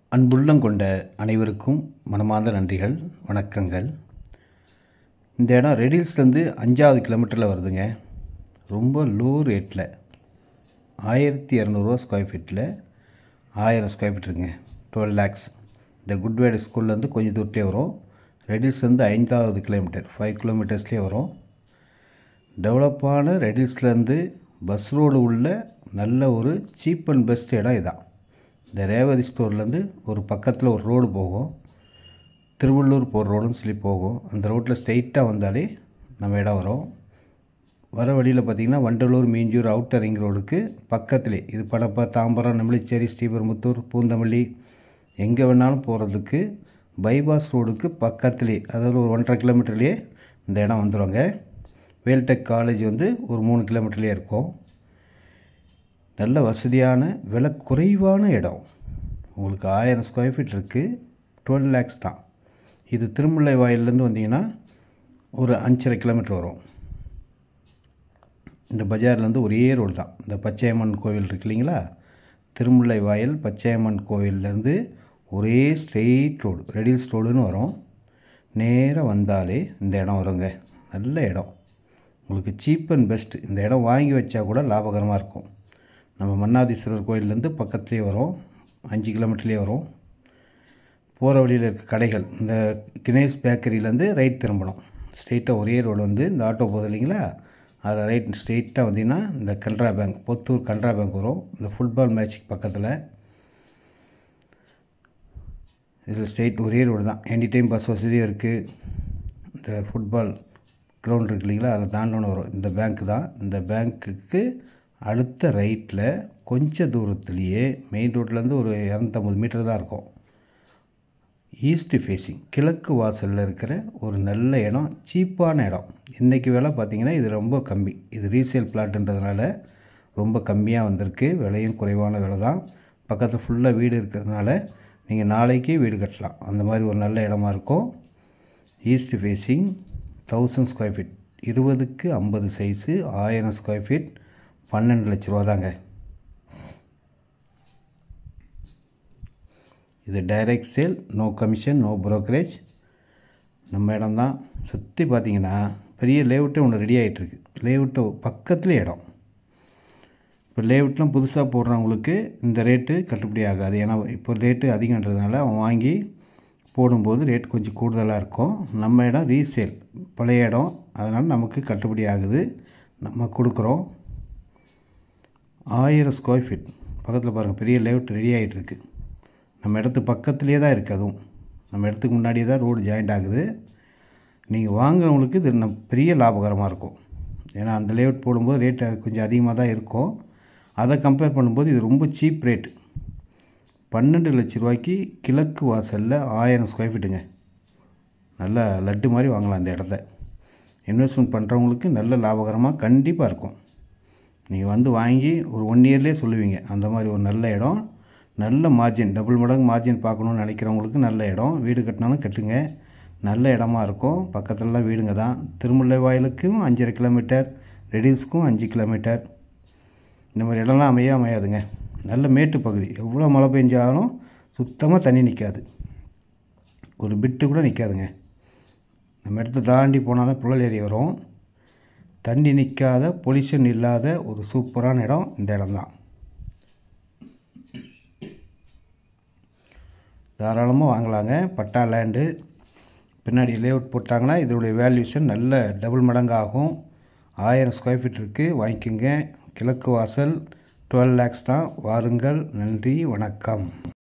அன்புள்ளம் கொண்ட அனைவருக்கும் மனமார்ந்த நன்றிகள் வணக்கங்கள் இந்த இடம் ரெடில்ஸ்லேருந்து அஞ்சாவது கிலோமீட்டரில் வருதுங்க ரொம்ப லோ ரேட்டில் ஆயிரத்தி இரநூறுவா ஸ்கொயர் ஃபீட்டில் ஆயிரம் ஸ்கொயர் ஃபீட் இருக்குங்க டுவெல் லேக்ஸ் இந்த குட்வேடு ஸ்கூல்லேருந்து கொஞ்சம் தூரத்தே வரும் ரெடில்ஸ்லேருந்து ஐந்தாவது கிலோமீட்டர் ஃபைவ் கிலோமீட்டர்ஸ்லேயே வரும் டெவலப்பான ரெடில்ஸ்லேருந்து பஸ் ரோடு உள்ள நல்ல ஒரு சீப் அண்ட் பெஸ்ட் இடம் இதான் இந்த ரேவதி ஸ்டோர்லேருந்து ஒரு பக்கத்தில் ஒரு ரோடு போகும் திருவள்ளூர் போகிற ரோடுன்னு சொல்லி போகும் அந்த ரோட்டில் ஸ்ட்ரெயிட்டாக வந்தாலே நம்ம இடம் வரும் வர வழியில் பார்த்திங்கன்னா வண்டலூர் மீஞ்சூர் அவுட்டர் ரிங் ரோடுக்கு பக்கத்துலேயே இது படப்பா தாம்பரம் நெமிலிச்சேரி ஸ்ரீபெரும்புத்தூர் பூந்தமல்லி எங்கே வேணாலும் போகிறதுக்கு பைபாஸ் ரோடுக்கு பக்கத்துலேயே அதாவது ஒரு ஒன்றரை கிலோமீட்டர்லேயே இந்த இடம் வந்துடுங்க வேல்டெக் காலேஜ் வந்து ஒரு மூணு கிலோமீட்டர்லேயே இருக்கும் நல்ல வசதியான விலை குறைவான இடம் உங்களுக்கு ஆயிரம் ஸ்கொயர் ஃபீட் இருக்குது டுவெல் லேக்ஸ் தான் இது திருமுல்லை வாயிலேருந்து வந்தீங்கன்னா ஒரு அஞ்சரை கிலோமீட்டர் வரும் இந்த பஜார்லேருந்து ஒரே ரோடு தான் இந்த பச்சையம்மன் கோவில் இருக்கு இல்லைங்களா திருமுல்லை வாயில் பச்சையம்மன் கோவில்லேருந்து ஒரே ஸ்ட்ரெயிட் ரோடு ரெடில்ஸ் ரோடுன்னு வரும் நேராக வந்தாலே இந்த இடம் வருங்க நல்ல இடம் உங்களுக்கு சீப் அண்ட் பெஸ்ட் இந்த இடம் வாங்கி வச்சா கூட லாபகரமாக இருக்கும் நம்ம மன்னாதீஸ்வரர் கோயிலேருந்து பக்கத்துலேயே வரும் அஞ்சு கிலோமீட்டர்லேயே வரும் போகிற வழியில் இருக்க கடைகள் இந்த கினேஷ் பேக்கரியிலேருந்து ரைட் திரும்பணும் ஸ்ட்ரெயிட்டாக ஒரே ரோடு வந்து இந்த ஆட்டோ போகுது இல்லைங்களா அதில் ரைட் ஸ்ட்ரெயிட்டாக வந்தீங்கன்னா இந்த கனரா பேங்க் பொத்தூர் கனரா பேங்க் வரும் இந்த ஃபுட்பால் மேட்ச்சுக்கு பக்கத்தில் இதில் ஸ்ட்ரெயிட் ஒரே ரோடு தான் எனி டைம் பஸ் வசதியும் இருக்குது இந்த ஃபுட்பால் கிரவுண்ட் இருக்கு இல்லைங்களா அதை தாண்டோன்னு வரும் இந்த பேங்க் தான் இந்த பேங்க்குக்கு அடுத்த ரைட்டில் கொஞ்சம் தூரத்துலேயே மெயின் ரோட்லேருந்து ஒரு இரநூத்தம்பது மீட்டர் தான் இருக்கும் ஈஸ்ட் ஃபேஸிங் கிழக்கு வாசலில் இருக்கிற ஒரு நல்ல இடம் சீப்பான இடம் இன்றைக்கி விலை பார்த்திங்கன்னா இது ரொம்ப கம்மி இது ரீசேல் பிளாட்டுன்றதுனால ரொம்ப கம்மியாக வந்திருக்கு விலையும் குறைவான விலை தான் பக்கத்தில் ஃபுல்லாக வீடு இருக்கிறதுனால நீங்கள் நாளைக்கே வீடு கட்டலாம் அந்த மாதிரி ஒரு நல்ல இடமா இருக்கும் east facing thousand square feet இருபதுக்கு ஐம்பது சைஸு ஆயிரம் ஸ்கொயர் ஃபீட் பன்னெண்டு லட்ச ரூபா தாங்க இது direct sale no commission no brokerage நம்ம இடம் தான் சுற்றி பார்த்தீங்கன்னா பெரிய லேஅவுட்டே ஒன்று ரெடி ஆகிட்டுருக்கு லேஅவுட்டு பக்கத்துலேயே இடம் இப்போ லேஅவுட்லாம் புதுசாக போடுறவங்களுக்கு இந்த ரேட்டு கட்டுப்படி ஆகாது ஏன்னா இப்போ ரேட்டு அதிகன்றதுனால அவன் வாங்கி போடும்போது ரேட் கொஞ்சம் கூடுதலாக இருக்கும் நம்ம இடம் ரீசேல் பழைய இடம் அதனால் நமக்கு கட்டுப்படி ஆகுது நம்ம கொடுக்குறோம் ஆயிரம் ஸ்கொயர் ஃபீட் பக்கத்தில் பாருங்கள் பெரிய லேஅவுட் ரெடி ஆகிட்டுருக்கு நம்ம இடத்து பக்கத்துலேயே தான் இருக்குது அதுவும் நம்ம இடத்துக்கு முன்னாடியே தான் ரோடு ஜாயிண்ட் ஆகுது நீங்கள் வாங்குறவங்களுக்கு இது நம் பெரிய லாபகரமாக இருக்கும் ஏன்னா அந்த லேஅவுட் போடும்போது ரேட்டு கொஞ்சம் அதிகமாக தான் இருக்கும் அதை கம்பேர் பண்ணும்போது இது ரொம்ப சீப் ரேட் பன்னெண்டு லட்ச ரூபாய்க்கு கிழக்கு வாசலில் ஆயிரம் ஸ்கொயர் ஃபீட்டுங்க நல்ல லட்டு மாதிரி வாங்கலாம் அந்த இடத்த இன்வெஸ்ட்மெண்ட் பண்ணுறவங்களுக்கு நல்ல லாபகரமாக கண்டிப்பாக இருக்கும் நீங்கள் வந்து வாங்கி ஒரு ஒன் இயர்லேயே சொல்லுவீங்க அந்த மாதிரி ஒரு நல்ல இடம் நல்ல மார்ஜின் டபுள் மடங்கு மார்ஜின் பார்க்கணுன்னு நினைக்கிறவங்களுக்கு நல்ல இடம் வீடு கட்டினாலும் கட்டுங்க நல்ல இடமா இருக்கும் பக்கத்துலலாம் வீடுங்க தான் திருமுல்லை வாயிலுக்கும் அஞ்சரை கிலோமீட்டர் ரெடில்ஸ்க்கும் அஞ்சு கிலோமீட்டர் இந்த மாதிரி இடம்லாம் அமைய அமையாதுங்க நல்ல மேட்டு பகுதி எவ்வளோ மழை பெஞ்சாலும் சுத்தமாக தண்ணி நிற்காது ஒரு பிட்டு கூட நிற்காதுங்க நம்ம இடத்த தாண்டி போனால் தான் புழல் ஏரி வரும் தண்ணி நிற்காத பொல்யூஷன் இல்லாத ஒரு சூப்பரான இடம் இந்த இடம் தான் தாராளமாக வாங்கலாங்க பட்டா லேண்டு பின்னாடி லேஅவுட் போட்டாங்கன்னா இதனுடைய வேல்யூஷன் நல்ல டபுள் மடங்கு ஆகும் ஆயிரம் ஸ்கொயர் ஃபீட் இருக்குது வாங்கிக்கோங்க கிழக்கு வாசல் டுவெல் லேக்ஸ் தான் வாருங்கள் நன்றி வணக்கம்